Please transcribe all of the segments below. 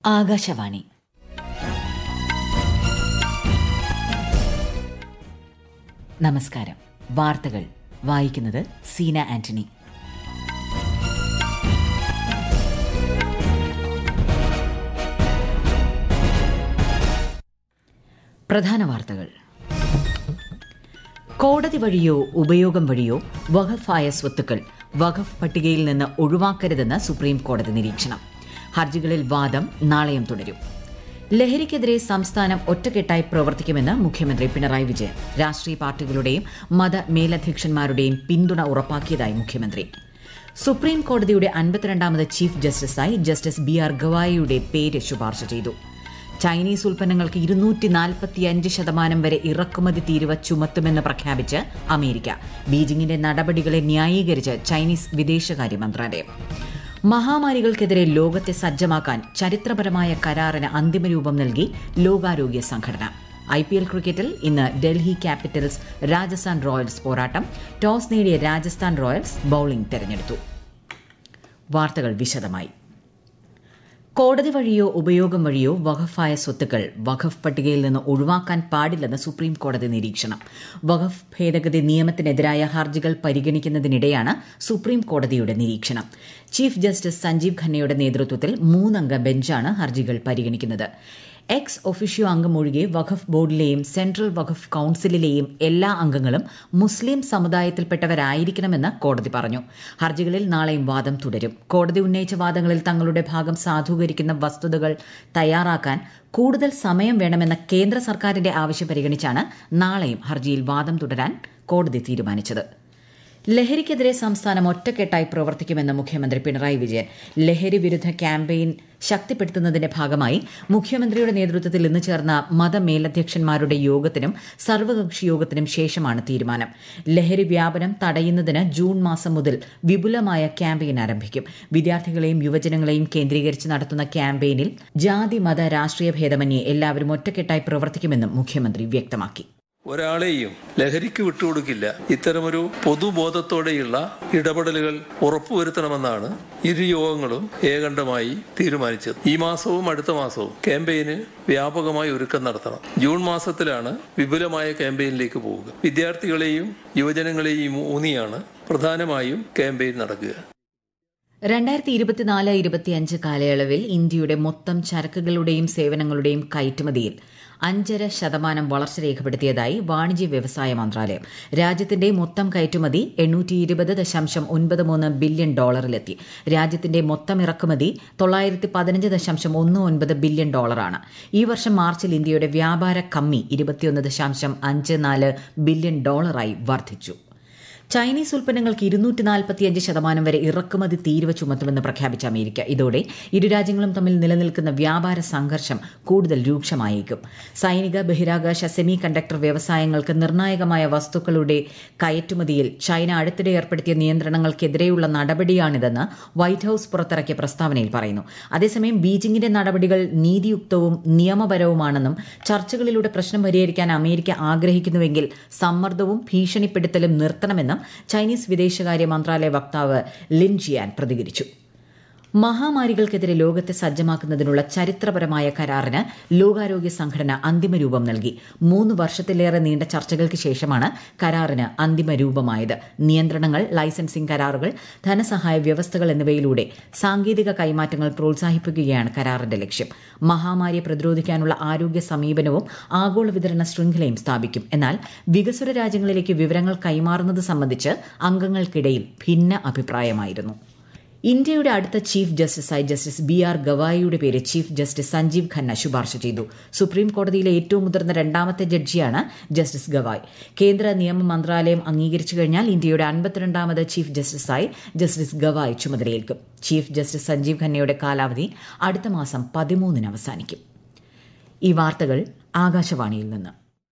ആകാശവാണി നമസ്കാരം വാർത്തകൾ വായിക്കുന്നത് സീന ആന്റണി പ്രധാന വാർത്തകൾ കോടതി വഴിയോ ഉപയോഗം വഴിയോ വഖഫായ സ്വത്തുക്കൾ വഖഫ് പട്ടികയിൽ നിന്ന് ഒഴിവാക്കരുതെന്ന് സുപ്രീം കോടതി നിരീക്ഷണം ഹർജികളിൽ വാദം നാളെയും തുടരും ലഹരിക്കെതിരെ സംസ്ഥാനം ഒറ്റക്കെട്ടായി പ്രവർത്തിക്കുമെന്ന് മുഖ്യമന്ത്രി പിണറായി വിജയൻ രാഷ്ട്രീയ പാർട്ടികളുടെയും മത മേലധ്യക്ഷന്മാരുടെയും പിന്തുണ ഉറപ്പാക്കിയതായി മുഖ്യമന്ത്രി സുപ്രീം കോടതിയുടെ അൻപത്തിരണ്ടാമത് ചീഫ് ജസ്റ്റിസായി ജസ്റ്റിസ് ബി ആർ ഗവായിയുടെ പേര് ശുപാർശ ചെയ്തു ചൈനീസ് ഉൽപ്പന്നങ്ങൾക്ക് ഇരുന്നൂറ്റി നാൽപ്പത്തിയഞ്ച് ശതമാനം വരെ ഇറക്കുമതി തീരുവ ചുമത്തുമെന്ന് പ്രഖ്യാപിച്ച് അമേരിക്ക ബീജിംഗിന്റെ നടപടികളെ ന്യായീകരിച്ച് ചൈനീസ് വിദേശകാര്യ മന്ത്രാലയം മഹാമാരികൾക്കെതിരെ ലോകത്തെ സജ്ജമാക്കാൻ ചരിത്രപരമായ കരാറിന് അന്തിമരൂപം നൽകി ലോകാരോഗ്യ സംഘടന ഐ പി എൽ ക്രിക്കറ്റിൽ ഇന്ന് ഡൽഹി ക്യാപിറ്റൽസ് രാജസ്ഥാൻ റോയൽസ് പോരാട്ടം ടോസ് നേടിയ രാജസ്ഥാൻ റോയൽസ് ബൌളിംഗ് തെരഞ്ഞെടുത്തു വാർത്തകൾ വിശദമായി കോടതി വഴിയോ ഉപയോഗം വഴിയോ വഖഫായ സ്വത്തുക്കൾ വഖഫ് പട്ടികയിൽ നിന്ന് ഒഴിവാക്കാൻ പാടില്ലെന്ന് സുപ്രീം കോടതി നിരീക്ഷണം വഖഫ് ഭേദഗതി നിയമത്തിനെതിരായ ഹർജികൾ പരിഗണിക്കുന്നതിനിടെയാണ് സുപ്രീം കോടതിയുടെ നിരീക്ഷണം ചീഫ് ജസ്റ്റിസ് സഞ്ജീവ് ഖന്നയുടെ നേതൃത്വത്തിൽ മൂന്നംഗ ബെഞ്ചാണ് ഹർജികൾ പരിഗണിക്കുന്നത് എക്സ് ഒഫീഷ്യോ അംഗമൊഴികെ വഖഫ് ബോർഡിലെയും സെൻട്രൽ വഖഫ് കൌൺസിലിലെയും എല്ലാ അംഗങ്ങളും മുസ്ലിം സമുദായത്തിൽപ്പെട്ടവരായിരിക്കണമെന്ന് കോടതി പറഞ്ഞു ഹർജികളിൽ നാളെയും വാദം തുടരും കോടതി ഉന്നയിച്ച വാദങ്ങളിൽ തങ്ങളുടെ ഭാഗം സാധൂകരിക്കുന്ന വസ്തുതകൾ തയ്യാറാക്കാൻ കൂടുതൽ സമയം വേണമെന്ന കേന്ദ്ര സർക്കാരിന്റെ ആവശ്യം പരിഗണിച്ചാണ് നാളെയും ഹർജിയിൽ വാദം തുടരാൻ കോടതി തീരുമാനിച്ചത് ലഹരിക്കെതിരെ സംസ്ഥാനം ഒറ്റക്കെട്ടായി പ്രവർത്തിക്കുമെന്ന് മുഖ്യമന്ത്രി പിണറായി വിജയൻ ലഹരി വിരുദ്ധ ക്യാമ്പയിൻ ശക്തിപ്പെടുത്തുന്നതിന്റെ ഭാഗമായി മുഖ്യമന്ത്രിയുടെ നേതൃത്വത്തിൽ ഇന്ന് ചേർന്ന മതമേലധ്യക്ഷന്മാരുടെ യോഗത്തിനും സർവകക്ഷി യോഗത്തിനും ശേഷമാണ് തീരുമാനം ലഹരി വ്യാപനം തടയുന്നതിന് ജൂൺ മാസം മുതൽ വിപുലമായ ക്യാമ്പയിൻ ആരംഭിക്കും വിദ്യാർത്ഥികളെയും യുവജനങ്ങളെയും കേന്ദ്രീകരിച്ച് നടത്തുന്ന ക്യാമ്പയിനിൽ ജാതി മത രാഷ്ട്രീയ ഭേദമന്യേ എല്ലാവരും ഒറ്റക്കെട്ടായി പ്രവർത്തിക്കുമെന്നും മുഖ്യമന്ത്രി വ്യക്തമാക്കി ഒരാളെയും ലഹരിക്ക് വിട്ടുകൊടുക്കില്ല ഇത്തരമൊരു പൊതുബോധത്തോടെയുള്ള ഇടപെടലുകൾ ഉറപ്പുവരുത്തണമെന്നാണ് ഇരു യോഗങ്ങളും ഏകണ്ഠമായി തീരുമാനിച്ചത് ഈ മാസവും അടുത്ത മാസവും ക്യാമ്പയിന് വ്യാപകമായി ഒരുക്കം നടത്തണം ജൂൺ മാസത്തിലാണ് വിപുലമായ ക്യാമ്പയിനിലേക്ക് പോവുക വിദ്യാർത്ഥികളെയും യുവജനങ്ങളെയും ഊന്നിയാണ് പ്രധാനമായും ക്യാമ്പയിൻ നടക്കുക രണ്ടായിരത്തി ഇരുപത്തിനാല് ഇരുപത്തിയഞ്ച് കാലയളവിൽ ഇന്ത്യയുടെ മൊത്തം ചരക്കുകളുടെയും സേവനങ്ങളുടെയും കയറ്റുമതിയിൽ അഞ്ചര ശതമാനം വളർച്ച രേഖപ്പെടുത്തിയതായി വാണിജ്യ വ്യവസായ മന്ത്രാലയം രാജ്യത്തിന്റെ മൊത്തം കയറ്റുമതി എണ്ണൂറ്റി ഇരുപത് ദശാംശം ഒൻപത് മൂന്ന് ബില്യൺ ഡോളറിലെത്തി രാജ്യത്തിന്റെ മൊത്തം ഇറക്കുമതി തൊള്ളായിരത്തി പതിനഞ്ച് ദശാംശം ഒന്ന് ഒൻപത് ബില്യൺ ഡോളറാണ് ഈ വർഷം മാർച്ചിൽ ഇന്ത്യയുടെ വ്യാപാര കമ്മി ഇരുപത്തിയൊന്ന് ദശാംശം അഞ്ച് നാല് ബില്യൺ ഡോളറായി വർദ്ധിച്ചു ചൈനീസ് ഉൽപ്പന്നങ്ങൾക്ക് ഇരുന്നൂറ്റി നാൽപ്പത്തിയഞ്ച് ശതമാനം വരെ ഇറക്കുമതി തീരുവ ചുമത്തുമെന്ന് പ്രഖ്യാപിച്ച അമേരിക്ക ഇതോടെ ഇരു രാജ്യങ്ങളും തമ്മിൽ നിലനിൽക്കുന്ന വ്യാപാര സംഘർഷം കൂടുതൽ രൂക്ഷമായേക്കും സൈനിക ബഹിരാകാശ സെമി കണ്ടക്ടർ വ്യവസായങ്ങൾക്ക് നിർണായകമായ വസ്തുക്കളുടെ കയറ്റുമതിയിൽ ചൈന അടുത്തിടെ ഏർപ്പെടുത്തിയ നിയന്ത്രണങ്ങൾക്കെതിരെയുള്ള നടപടിയാണിതെന്ന് വൈറ്റ് ഹൌസ് പുറത്തിറക്കിയ പ്രസ്താവനയിൽ പറയുന്നു അതേസമയം ബീജിംഗിന്റെ നടപടികൾ നീതിയുക്തവും നിയമപരവുമാണെന്നും ചർച്ചകളിലൂടെ പ്രശ്നം പരിഹരിക്കാൻ അമേരിക്ക ആഗ്രഹിക്കുന്നുവെങ്കിൽ സമ്മർദ്ദവും ഭീഷണിപ്പെടുത്തലും നിർത്തണമെന്നും ചൈനീസ് വിദേശകാര്യ മന്ത്രാലയ വക്താവ് ലിൻ ജിയാൻ പ്രതികരിച്ചു മഹാമാരികൾക്കെതിരെ ലോകത്തെ സജ്ജമാക്കുന്നതിനുള്ള ചരിത്രപരമായ കരാറിന് ലോകാരോഗ്യ സംഘടന അന്തിമരൂപം നൽകി മൂന്ന് വർഷത്തിലേറെ നീണ്ട ചർച്ചകൾക്ക് ശേഷമാണ് കരാറിന് അന്തിമ രൂപമായത് നിയന്ത്രണങ്ങൾ ലൈസൻസിംഗ് കരാറുകൾ ധനസഹായ വ്യവസ്ഥകൾ എന്നിവയിലൂടെ സാങ്കേതിക കൈമാറ്റങ്ങൾ പ്രോത്സാഹിപ്പിക്കുകയാണ് കരാറിന്റെ ലക്ഷ്യം മഹാമാരിയെ പ്രതിരോധിക്കാനുള്ള ആരോഗ്യ സമീപനവും ആഗോള വിതരണ ശൃംഖലയും സ്ഥാപിക്കും എന്നാൽ വികസ്വര രാജ്യങ്ങളിലേക്ക് വിവരങ്ങൾ കൈമാറുന്നത് സംബന്ധിച്ച് അംഗങ്ങൾക്കിടയിൽ ഭിന്ന അഭിപ്രായമായിരുന്നു ഇന്ത്യയുടെ അടുത്ത ചീഫ് ജസ്റ്റിസായി ജസ്റ്റിസ് ബി ആർ ഗവായിയുടെ പേര് ചീഫ് ജസ്റ്റിസ് സഞ്ജീവ് ഖന്ന ശുപാർശ ചെയ്തു സുപ്രീം കോടതിയിലെ ഏറ്റവും മുതിർന്ന രണ്ടാമത്തെ ജഡ്ജിയാണ് ജസ്റ്റിസ് ഗവായ് കേന്ദ്ര നിയമ മന്ത്രാലയം അംഗീകരിച്ചു കഴിഞ്ഞാൽ ഇന്ത്യയുടെ അൻപത്തിരണ്ടാമത് ചീഫ് ജസ്റ്റിസായി ജസ്റ്റിസ് ഗവായ് ചുമതലയേൽക്കും ചീഫ് ജസ്റ്റിസ് സഞ്ജീവ് ഖന്നയുടെ കാലാവധി അടുത്ത മാസം പതിമൂന്നിന് അവസാനിക്കും ഈ വാർത്തകൾ ആകാശവാണിയിൽ നിന്ന്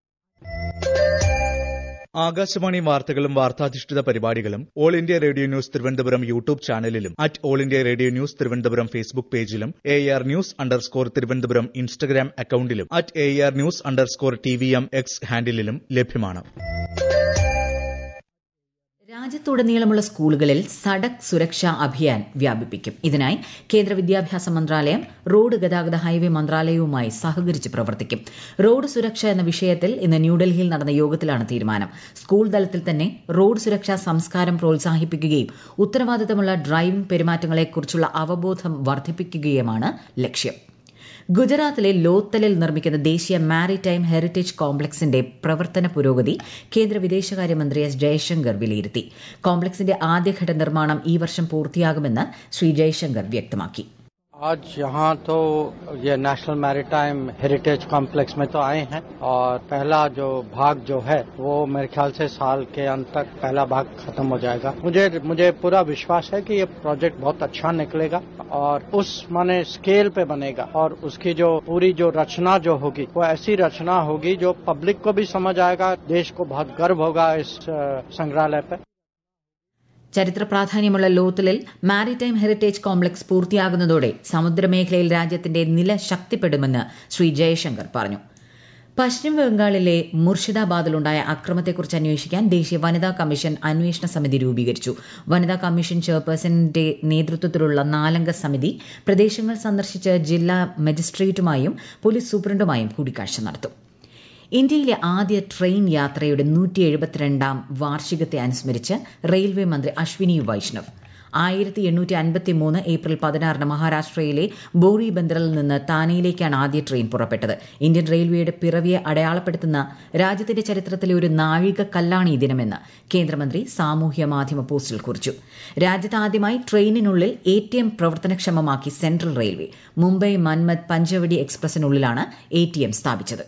ആകാശവാണി വാർത്തകളും വാർത്താധിഷ്ഠിത പരിപാടികളും All India Radio News Thiruvananthapuram YouTube ചാനലിലും at All India Radio News Thiruvananthapuram Facebook പേജിലും A R news underscore Thiruvananthapuram Instagram അക്കൌണ്ടിലും at A R news underscore T V M X ഹാൻഡിലും ലഭ്യമാണ് രാജ്യത്തുടനീളമുള്ള സ്കൂളുകളിൽ സഡക് സുരക്ഷാ അഭിയാൻ വ്യാപിപ്പിക്കും ഇതിനായി കേന്ദ്ര വിദ്യാഭ്യാസ മന്ത്രാലയം റോഡ് ഗതാഗത ഹൈവേ മന്ത്രാലയവുമായി സഹകരിച്ച് പ്രവർത്തിക്കും റോഡ് സുരക്ഷ എന്ന വിഷയത്തിൽ ഇന്ന് ന്യൂഡൽഹിയിൽ നടന്ന യോഗത്തിലാണ് തീരുമാനം സ്കൂൾ തലത്തിൽ തന്നെ റോഡ് സുരക്ഷാ സംസ്കാരം പ്രോത്സാഹിപ്പിക്കുകയും ഉത്തരവാദിത്തമുള്ള ഡ്രൈവിംഗ് പെരുമാറ്റങ്ങളെക്കുറിച്ചുള്ള അവബോധം വർദ്ധിപ്പിക്കുകയുമാണ് ലക്ഷ്യം ഗുജറാത്തിലെ ലോത്തലിൽ നിർമ്മിക്കുന്ന ദേശീയ മാരിടൈം ഹെറിറ്റേജ് കോംപ്ലക്സിന്റെ പ്രവർത്തന പുരോഗതി കേന്ദ്ര വിദേശകാര്യമന്ത്രി എസ് ജയശങ്കർ വിലയിരുത്തി കോംപ്ലക്സിന്റെ ആദ്യഘട്ട നിർമ്മാണം ഈ വർഷം പൂർത്തിയാകുമെന്ന് ശ്രീ ജയശങ്കർ വ്യക്തമാക്കി आज यहाँ तो ये नेशनल मैरिटाइम हेरिटेज कॉम्प्लेक्स में तो आए हैं और पहला जो भाग जो है वो मेरे ख्याल से साल के अंत तक पहला भाग खत्म हो जाएगा मुझे मुझे पूरा विश्वास है कि ये प्रोजेक्ट बहुत अच्छा निकलेगा और उस माने स्केल पे बनेगा और उसकी जो पूरी जो रचना जो होगी वो ऐसी रचना होगी जो पब्लिक को भी समझ आएगा देश को बहुत गर्व होगा इस अ, संग्रहालय पे ചരിത്ര പ്രാധാന്യമുള്ള ലോത്തലിൽ മാരിടൈം ഹെറിറ്റേജ് കോംപ്ലക്സ് പൂർത്തിയാകുന്നതോടെ സമുദ്രമേഖലയിൽ രാജ്യത്തിന്റെ നില ശക്തിപ്പെടുമെന്ന് ശ്രീ ജയശങ്കർ പറഞ്ഞു പശ്ചിമ ബംഗാളിലെ മുർഷിദാബാദിലുണ്ടായ അക്രമത്തെക്കുറിച്ച് അന്വേഷിക്കാൻ ദേശീയ വനിതാ കമ്മീഷൻ അന്വേഷണ സമിതി രൂപീകരിച്ചു വനിതാ കമ്മീഷൻ ചെയർപേഴ്സണിന്റെ നേതൃത്വത്തിലുള്ള നാലംഗ സമിതി പ്രദേശങ്ങൾ സന്ദർശിച്ച് ജില്ലാ മജിസ്ട്രേറ്റുമായും പോലീസ് സൂപ്രണ്ടുമായും കൂടിക്കാഴ്ച നടത്തും ഇന്ത്യയിലെ ആദ്യ ട്രെയിൻ യാത്രയുടെ നൂറ്റി എഴുപത്തിരണ്ടാം വാർഷികത്തെ അനുസ്മരിച്ച് റെയിൽവേ മന്ത്രി അശ്വിനി വൈഷ്ണവ് ആയിരത്തി എണ്ണൂറ്റി അൻപത്തി മൂന്ന് ഏപ്രിൽ പതിനാറിന് മഹാരാഷ്ട്രയിലെ ബോറി ബന്ദറിൽ നിന്ന് താനെയിലേക്കാണ് ആദ്യ ട്രെയിൻ പുറപ്പെട്ടത് ഇന്ത്യൻ റെയിൽവേയുടെ പിറവിയെ അടയാളപ്പെടുത്തുന്ന രാജ്യത്തിന്റെ ചരിത്രത്തിലെ ഒരു നാഴിക കല്ലാണ് ഈ ദിനമെന്ന് കേന്ദ്രമന്ത്രി സാമൂഹ്യ മാധ്യമ പോസ്റ്റിൽ കുറിച്ചു രാജ്യത്ത് ആദ്യമായി ട്രെയിനിനുള്ളിൽ എ ടി എം പ്രവർത്തനക്ഷമമാക്കി സെൻട്രൽ റെയിൽവേ മുംബൈ മൻമത് പഞ്ചവടി എക്സ്പ്രസിനുള്ളിലാണ് എ ടി എം സ്ഥാപിച്ചത്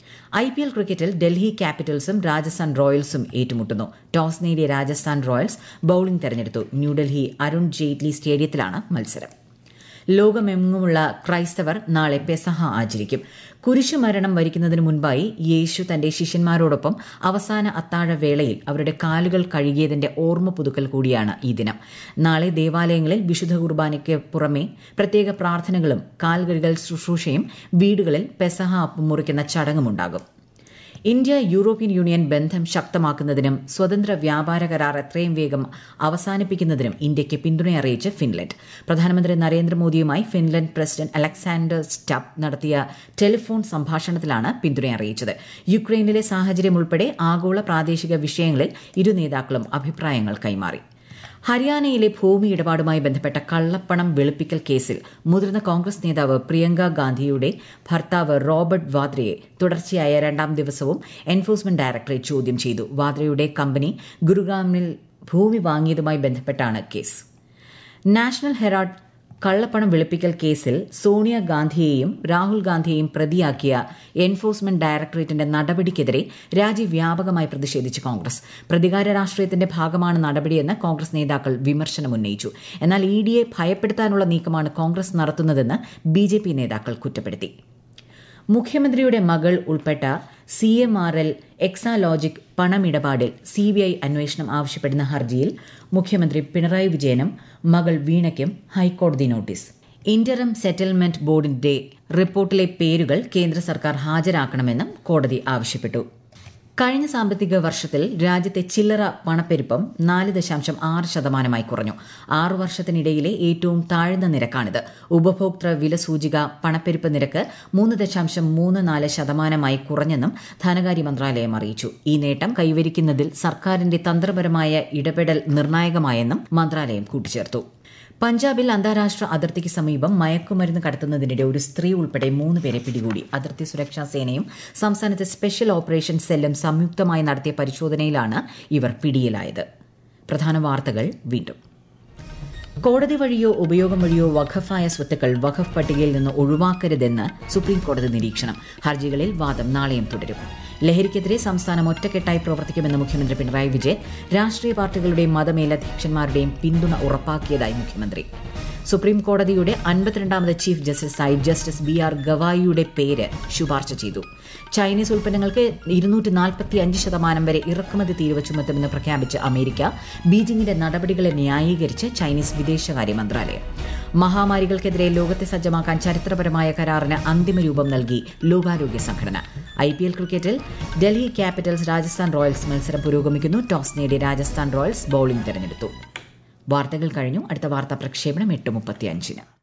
ഐ പി എൽ ക്രിക്കറ്റിൽ ഡൽഹി ക്യാപിറ്റൽസും രാജസ്ഥാൻ റോയൽസും ഏറ്റുമുട്ടുന്നു ടോസ് നേടിയ രാജസ്ഥാൻ റോയൽസ് ബൌളിംഗ് തെരഞ്ഞെടുത്തു ന്യൂഡൽഹി അരുൺ ജെയ്റ്റ്ലി സ്റ്റേഡിയത്തിലാണ് മത്സരം ലോകമെങ്ങുമുള്ള ക്രൈസ്തവർ നാളെ പെസഹ ആചരിക്കും കുരിശുമരണം വരിക്കുന്നതിന് മുൻപായി യേശു തന്റെ ശിഷ്യന്മാരോടൊപ്പം അവസാന അത്താഴ വേളയിൽ അവരുടെ കാലുകൾ കഴുകിയതിന്റെ ഓർമ്മ പുതുക്കൽ കൂടിയാണ് ഈ ദിനം നാളെ ദേവാലയങ്ങളിൽ വിശുദ്ധ കുർബാനയ്ക്ക് പുറമെ പ്രത്യേക പ്രാർത്ഥനകളും കാൽകഴുകൽ ശുശ്രൂഷയും വീടുകളിൽ പെസഹ അപ്പം മുറിക്കുന്ന ചടങ്ങുമുണ്ടാകും ഇന്ത്യ യൂറോപ്യൻ യൂണിയൻ ബന്ധം ശക്തമാക്കുന്നതിനും സ്വതന്ത്ര വ്യാപാര കരാർ എത്രയും വേഗം അവസാനിപ്പിക്കുന്നതിനും ഇന്ത്യയ്ക്ക് പിന്തുണ അറിയിച്ച് ഫിൻലൻഡ് പ്രധാനമന്ത്രി നരേന്ദ്രമോദിയുമായി ഫിൻലൻഡ് പ്രസിഡന്റ് അലക്സാണ്ടർ സ്റ്റബ് നടത്തിയ ടെലിഫോൺ സംഭാഷണത്തിലാണ് പിന്തുണ അറിയിച്ചത് യുക്രൈനിലെ സാഹചര്യം ഉൾപ്പെടെ ആഗോള പ്രാദേശിക വിഷയങ്ങളിൽ ഇരു നേതാക്കളും അഭിപ്രായങ്ങൾ കൈമാറി ഹരിയാനയിലെ ഭൂമി ഇടപാടുമായി ബന്ധപ്പെട്ട കള്ളപ്പണം വെളുപ്പിക്കൽ കേസിൽ മുതിർന്ന കോൺഗ്രസ് നേതാവ് പ്രിയങ്ക ഗാന്ധിയുടെ ഭർത്താവ് റോബർട്ട് വാദ്രയെ തുടർച്ചയായ രണ്ടാം ദിവസവും എൻഫോഴ്സ്മെന്റ് ഡയറക്ടറേറ്റ് ചോദ്യം ചെയ്തു വാദ്രയുടെ കമ്പനി ഗുരുഗ്രാമിൽ ഭൂമി വാങ്ങിയതുമായി ബന്ധപ്പെട്ടാണ് കേസ് നാഷണൽ ഹെറാൾഡ് കള്ളപ്പണം വെളുപ്പിക്കൽ കേസിൽ സോണിയാഗാന്ധിയെയും രാഹുൽ ഗാന്ധിയെയും പ്രതിയാക്കിയ എൻഫോഴ്സ്മെന്റ് ഡയറക്ടറേറ്റിന്റെ നടപടിക്കെതിരെ രാജ്യവ്യാപകമായി പ്രതിഷേധിച്ച് കോൺഗ്രസ് പ്രതികാര രാഷ്ട്രീയത്തിന്റെ ഭാഗമാണ് നടപടിയെന്ന് കോൺഗ്രസ് നേതാക്കൾ വിമർശനം ഉന്നയിച്ചു എന്നാൽ ഇ ഡിയെ ഭയപ്പെടുത്താനുള്ള നീക്കമാണ് കോൺഗ്രസ് നടത്തുന്നതെന്ന് ബി ജെ പി നേതാക്കൾ കുറ്റപ്പെടുത്തി മുഖ്യമന്ത്രിയുടെ മകൾ ഉൾപ്പെട്ട C M R L Exalogic പണമിടപാടിൽ സി ബി ഐ അന്വേഷണം ആവശ്യപ്പെടുന്ന ഹർജിയിൽ മുഖ്യമന്ത്രി പിണറായി വിജയനും മകൾ വീണയ്ക്കും ഹൈക്കോടതി നോട്ടീസ് ഇന്ററം സെറ്റിൽമെന്റ് ബോർഡിന്റെ റിപ്പോർട്ടിലെ പേരുകൾ കേന്ദ്ര സർക്കാർ ഹാജരാക്കണമെന്നും കോടതി ആവശ്യപ്പെട്ടു കഴിഞ്ഞ സാമ്പത്തിക വർഷത്തിൽ രാജ്യത്തെ ചില്ലറ പണപ്പെരുപ്പം നാല് ദശാംശം ആറ് ശതമാനമായി കുറഞ്ഞു ആറു വർഷത്തിനിടയിലെ ഏറ്റവും താഴ്ന്ന നിരക്കാണിത് ഉപഭോക്തൃ വില സൂചിക പണപ്പെരുപ്പ് നിരക്ക് മൂന്ന് ദശാംശം മൂന്ന് നാല് ശതമാനമായി കുറഞ്ഞെന്നും ധനകാര്യ മന്ത്രാലയം അറിയിച്ചു ഈ നേട്ടം കൈവരിക്കുന്നതിൽ സർക്കാരിന്റെ തന്ത്രപരമായ ഇടപെടൽ നിർണായകമായെന്നും മന്ത്രാലയം കൂട്ടിച്ചേർത്തു പഞ്ചാബിൽ അന്താരാഷ്ട്ര അതിർത്തിക്ക് സമീപം മയക്കുമരുന്ന് കടത്തുന്നതിനിടെ ഒരു സ്ത്രീ ഉൾപ്പെടെ മൂന്ന് പേരെ പിടികൂടി അതിർത്തി സുരക്ഷാ സേനയും സംസ്ഥാനത്തെ സ്പെഷ്യൽ ഓപ്പറേഷൻ സെല്ലും സംയുക്തമായി നടത്തിയ പരിശോധനയിലാണ് ഇവർ പിടിയിലായത് പ്രധാന വാർത്തകൾ വീണ്ടും കോടതി വഴിയോ ഉപയോഗം വഴിയോ വഖഫായ സ്വത്തുക്കൾ വഖഫ് പട്ടികയിൽ നിന്ന് ഒഴിവാക്കരുതെന്ന് സുപ്രീം കോടതി നിരീക്ഷണം ഹർജികളിൽ വാദം നാളെയും തുടരും ലഹരിക്കെതിരെ സംസ്ഥാനം ഒറ്റക്കെട്ടായി പ്രവർത്തിക്കുമെന്ന് മുഖ്യമന്ത്രി പിണറായി വിജയൻ രാഷ്ട്രീയ പാർട്ടികളുടെയും മതമേലധ്യക്ഷന്മാരുടെയും പിന്തുണ ഉറപ്പാക്കിയതായി മുഖ്യമന്ത്രി സുപ്രീം കോടതിയുടെ അൻപത്തിരണ്ടാമത് ചീഫ് ജസ്റ്റിസായി ജസ്റ്റിസ് ബി ആർ ഗവായിയുടെ പേര് ശുപാർശ ചെയ്തു ചൈനീസ് ഉൽപ്പന്നങ്ങൾക്ക് ഇരുന്നൂറ്റി നാൽപ്പത്തി അഞ്ച് ശതമാനം വരെ ഇറക്കുമതി തീരുവ ചുമത്തുമെന്ന് പ്രഖ്യാപിച്ച അമേരിക്ക ബീജിംഗിന്റെ നടപടികളെ ന്യായീകരിച്ച് ചൈനീസ് വിദേശകാര്യ മന്ത്രാലയം മഹാമാരികൾക്കെതിരെ ലോകത്തെ സജ്ജമാക്കാൻ ചരിത്രപരമായ കരാറിന് അന്തിമ രൂപം നൽകി ലോകാരോഗ്യ സംഘടന ഐ പി എൽ ക്രിക്കറ്റിൽ ഡൽഹി ക്യാപിറ്റൽസ് രാജസ്ഥാൻ റോയൽസ് മത്സരം പുരോഗമിക്കുന്നു ടോസ് നേടി രാജസ്ഥാൻ റോയൽസ് ബൌളിംഗ് തെരഞ്ഞെടുത്തു വാർത്തകൾ കഴിഞ്ഞു അടുത്ത വാർത്താ പ്രക്ഷേപണം എട്ട് മുപ്പത്തിയഞ്ചിന്